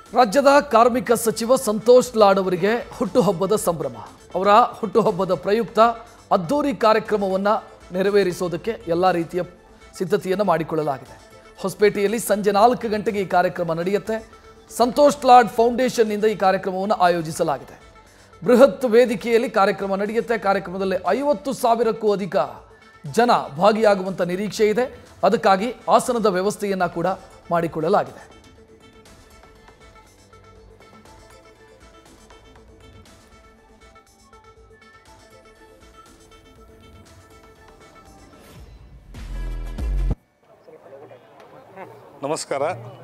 ರಾಜ್ಯದ ಕಾರ್ಮಿಕ ಸಚಿವ ಸಂತೋಷ್ ಲಾಡ್ ಅವರಿಗೆ ಹುಟ್ಟುಹಬ್ಬದ ಸಂಭ್ರಮ ಅವರ ಹುಟ್ಟುಹಬ್ಬದ ಪ್ರಯುಕ್ತ ಅದ್ದೂರಿ ಕಾರ್ಯಕ್ರಮವನ್ನು ನೆರವೇರಿಸೋದಕ್ಕೆ ಎಲ್ಲ ರೀತಿಯ ಸಿದ್ಧತೆಯನ್ನು ಮಾಡಿಕೊಳ್ಳಲಾಗಿದೆ ಹೊಸಪೇಟೆಯಲ್ಲಿ ಸಂಜೆ ನಾಲ್ಕು ಗಂಟೆಗೆ ಈ ಕಾರ್ಯಕ್ರಮ ನಡೆಯುತ್ತೆ ಸಂತೋಷ್ ಲಾಡ್ ಫೌಂಡೇಶನ್ನಿಂದ ಈ ಕಾರ್ಯಕ್ರಮವನ್ನು ಆಯೋಜಿಸಲಾಗಿದೆ ಬೃಹತ್ ವೇದಿಕೆಯಲ್ಲಿ ಕಾರ್ಯಕ್ರಮ ನಡೆಯುತ್ತೆ ಕಾರ್ಯಕ್ರಮದಲ್ಲಿ ಐವತ್ತು ಸಾವಿರಕ್ಕೂ ಅಧಿಕ ಜನ ಭಾಗಿಯಾಗುವಂಥ ನಿರೀಕ್ಷೆ ಇದೆ ಅದಕ್ಕಾಗಿ ಆಸನದ ವ್ಯವಸ್ಥೆಯನ್ನು ಕೂಡ ಮಾಡಿಕೊಳ್ಳಲಾಗಿದೆ ನಮಸ್ಕಾರ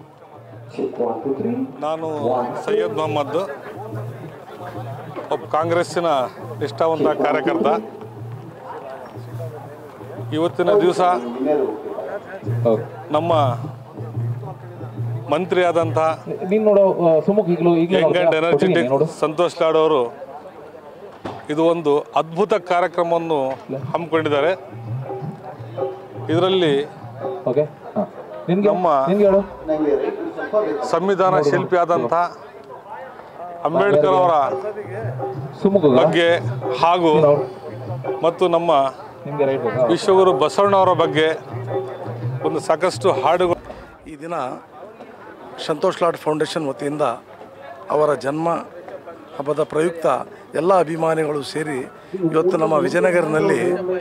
ನಾನು ಸೈಯದ್ ಮೊಹಮ್ಮದ್ ಒಬ್ಬ ಕಾಂಗ್ರೆಸ್ಸಿನ ನಿಷ್ಠಾವಂತ ಕಾರ್ಯಕರ್ತ ಇವತ್ತಿನ ದಿವಸ ನಮ್ಮ ಮಂತ್ರಿಯಾದಂಥ ನೀನ್ ನೋಡು ಆ, ಸುಮುಖ್ ಈಗಲೂ ಈಗಲೂ ಯಂಗ್ ಆ್ಯಂಡ್ ನೋಡ್ತೀರಾ? ಎನರ್ಜೆಟಿಕ್ ಕೊಟ್ಟಿದ್ದೀನಿ ನೋಡು ಸಂತೋಷ್ ಲಾಡ್ ಅವರು ಇದು ಒಂದು ಅದ್ಭುತ ಕಾರ್ಯಕ್ರಮವನ್ನು ಹಮ್ಮಿಕೊಂಡಿದ್ದಾರೆ ಇದರಲ್ಲಿ ಓಕೆ ಹಾ ನಿನ್ಗೆ ನಮ್ಮ- ನಿನ್ಗೆ ಹೇಳು ಸಂವಿಧಾನ ಶಿಲ್ಪಿ ಆದಂಥ ಅಂಬೇಡ್ಕರ್ ಅವರ ಸುಮುಖ ಬಗ್ಗೆ ಹಾಗೂ ಮತ್ತು ನಮ್ಮ ನಿಮ್ಗೆ ರೈಟ್ ವಿಶ್ವಗುರು ಬಸವಣ್ಣವರ ಬಗ್ಗೆ ಒಂದು ಸಾಕಷ್ಟು ಹಾಡುಗಳು ಈ ದಿನ ಸಂತೋಷ್ ಲಾಡ್ ಫೌಂಡೇಶನ್ ವತಿಯಿಂದ ಅವರ ಜನ್ಮ ಹಬ್ಬದ ಪ್ರಯುಕ್ತ ಎಲ್ಲ ಅಭಿಮಾನಿಗಳು ಸೇರಿ ಇವತ್ತು ನಮ್ಮ ವಿಜಯನಗರನಲ್ಲಿ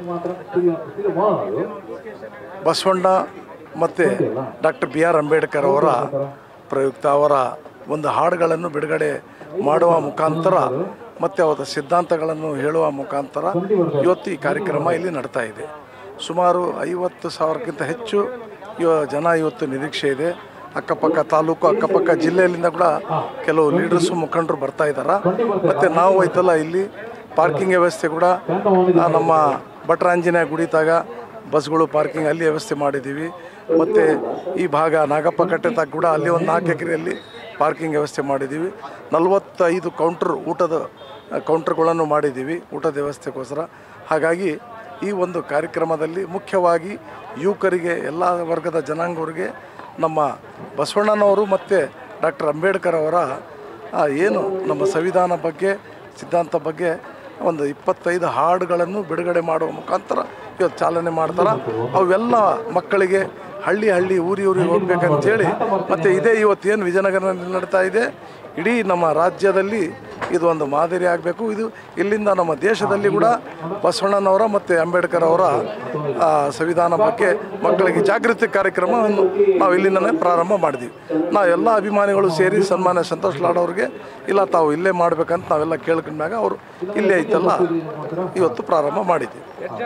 ಬಸವಣ್ಣ ಮತ್ತು ಡಾಕ್ಟರ್ ಬಿ ಆರ್ ಅಂಬೇಡ್ಕರ್ ಅವರ ಪ್ರಯುಕ್ತ ಅವರ ಒಂದು ಹಾಡುಗಳನ್ನು ಬಿಡುಗಡೆ ಮಾಡುವ ಮುಖಾಂತರ ಮತ್ತು ಅವರ ಸಿದ್ಧಾಂತಗಳನ್ನು ಹೇಳುವ ಮುಖಾಂತರ ಇವತ್ತು ಈ ಕಾರ್ಯಕ್ರಮ ಇಲ್ಲಿ ನಡ್ತಾ ಇದೆ ಸುಮಾರು ಐವತ್ತು ಸಾವಿರಕ್ಕಿಂತ ಹೆಚ್ಚು ಇವ ಜನ ಇವತ್ತು ನಿರೀಕ್ಷೆ ಇದೆ ಅಕ್ಕಪಕ್ಕ ತಾಲೂಕು ಅಕ್ಕಪಕ್ಕ ಜಿಲ್ಲೆಯಲ್ಲಿಂದ ಕೂಡ ಕೆಲವು ಲೀಡರ್ಸು ಮುಖಂಡರು ಬರ್ತಾ ಇದ್ದಾರೆ ಮತ್ತು ನಾವು ಐತಲ್ಲ ಇಲ್ಲಿ ಪಾರ್ಕಿಂಗ್ ವ್ಯವಸ್ಥೆ ಕೂಡ ಆ, ನಮ್ಮ ಭಟ್ರಾಂಜನೇಯ ಗುಡಿತಾಗ ಬಸ್ಗಳು ಪಾರ್ಕಿಂಗ್ ಅಲ್ಲಿ ವ್ಯವಸ್ಥೆ ಮಾಡಿದ್ದೀವಿ ಮತ್ತು ಈ ಭಾಗ ನಾಗಪ್ಪ ಕಟ್ಟೆತಾಗ ಕೂಡ ಅಲ್ಲಿ ಒಂದು ನಾಲ್ಕು ಎಕರೆಯಲ್ಲಿ ಪಾರ್ಕಿಂಗ್ ವ್ಯವಸ್ಥೆ ಮಾಡಿದ್ದೀವಿ ನಲವತ್ತೈದು ಕೌಂಟ್ರ್ ಊಟದ ಕೌಂಟ್ರ್ಗಳನ್ನು ಮಾಡಿದ್ದೀವಿ ಊಟದ ವ್ಯವಸ್ಥೆಗೋಸ್ಕರ ಹಾಗಾಗಿ ಈ ಒಂದು ಕಾರ್ಯಕ್ರಮದಲ್ಲಿ ಮುಖ್ಯವಾಗಿ ಯುವಕರಿಗೆ ಎಲ್ಲ ವರ್ಗದ ಜನಾಂಗವರಿಗೆ ನಮ್ಮ ಬಸವಣ್ಣನವರು ಮತ್ತು ಡಾಕ್ಟರ್ ಅಂಬೇಡ್ಕರ್ ಅವರ ಆ, ಏನು ನಮ್ಮ ಸಂವಿಧಾನ ಬಗ್ಗೆ ಸಿದ್ಧಾಂತ ಬಗ್ಗೆ ಒಂದು ಇಪ್ಪತ್ತೈದು ಹಾಡುಗಳನ್ನು ಬಿಡುಗಡೆ ಮಾಡುವ ಮುಖಾಂತರ ಇವತ್ತು ಚಾಲನೆ ಮಾಡ್ತಾರೆ ಅವೆಲ್ಲ ಮಕ್ಕಳಿಗೆ ಹಳ್ಳಿ ಹಳ್ಳಿ ಊರಿ ಊರಿಗೆ ಹೋಗ್ಬೇಕಂತೇಳಿ ಮತ್ತು ಇದೇ ಇವತ್ತು ಏನು ವಿಜಯನಗರದಲ್ಲಿ ನಡೀತಾ ಇದೆ ಇಡೀ ನಮ್ಮ ರಾಜ್ಯದಲ್ಲಿ ಇದು ಒಂದು ಮಾದರಿ ಆಗಬೇಕು ಇದು ಇಲ್ಲಿಂದ ನಮ್ಮ ದೇಶದಲ್ಲಿ ಕೂಡ ಬಸವಣ್ಣನವರ ಮತ್ತು ಅಂಬೇಡ್ಕರ್ ಅವರ ಆ, ಸಂವಿಧಾನ ಬಗ್ಗೆ ಮಕ್ಕಳಿಗೆ ಜಾಗೃತಿ ಕಾರ್ಯಕ್ರಮವನ್ನು ನಾವು ಇಲ್ಲಿಂದನೇ ಪ್ರಾರಂಭ ಮಾಡಿದ್ದೀವಿ ನಾವು ಎಲ್ಲ ಅಭಿಮಾನಿಗಳು ಸೇರಿ ಸನ್ಮಾನ್ಯ ಸಂತೋಷ್ ಲಾಡ್ ಅವ್ರಿಗೆ ಇಲ್ಲ ತಾವು ಇಲ್ಲೇ ಮಾಡ್ಬೇಕಂತ ನಾವೆಲ್ಲ ಕೇಳ್ಕೊಂಡಾಗ ಅವರು ಇಲ್ಲೇ ಐತಲ್ಲ ಇವತ್ತು ಪ್ರಾರಂಭ ಮಾಡಿದ್ದೀವಿ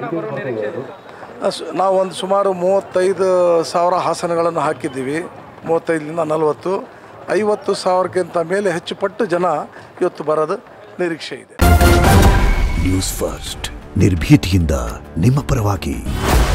ಅಸ್- ನಾವು ಒಂದು ಸುಮಾರು ಮೂವತ್ತೈದು ಸಾವಿರ ಹಾಸನಗಳನ್ನು ಹಾಕಿದ್ದೀವಿ ಮೂವತ್ತೈದರಿಂದ ನಲವತ್ತು ಐವತ್ತು ಸಾವಿರಕ್ಕಿಂತ ಮೇಲೆ ಹೆಚ್ಚು ಪಟ್ಟು ಜನ ಇವತ್ತು ಬರೋದು ನಿರೀಕ್ಷೆ ಇದೆ ನ್ಯೂಸ್ ಫಸ್ಟ್ ನಿರ್ಭೀತಿಯಿಂದ ನಿಮ್ಮ ಪರವಾಗಿ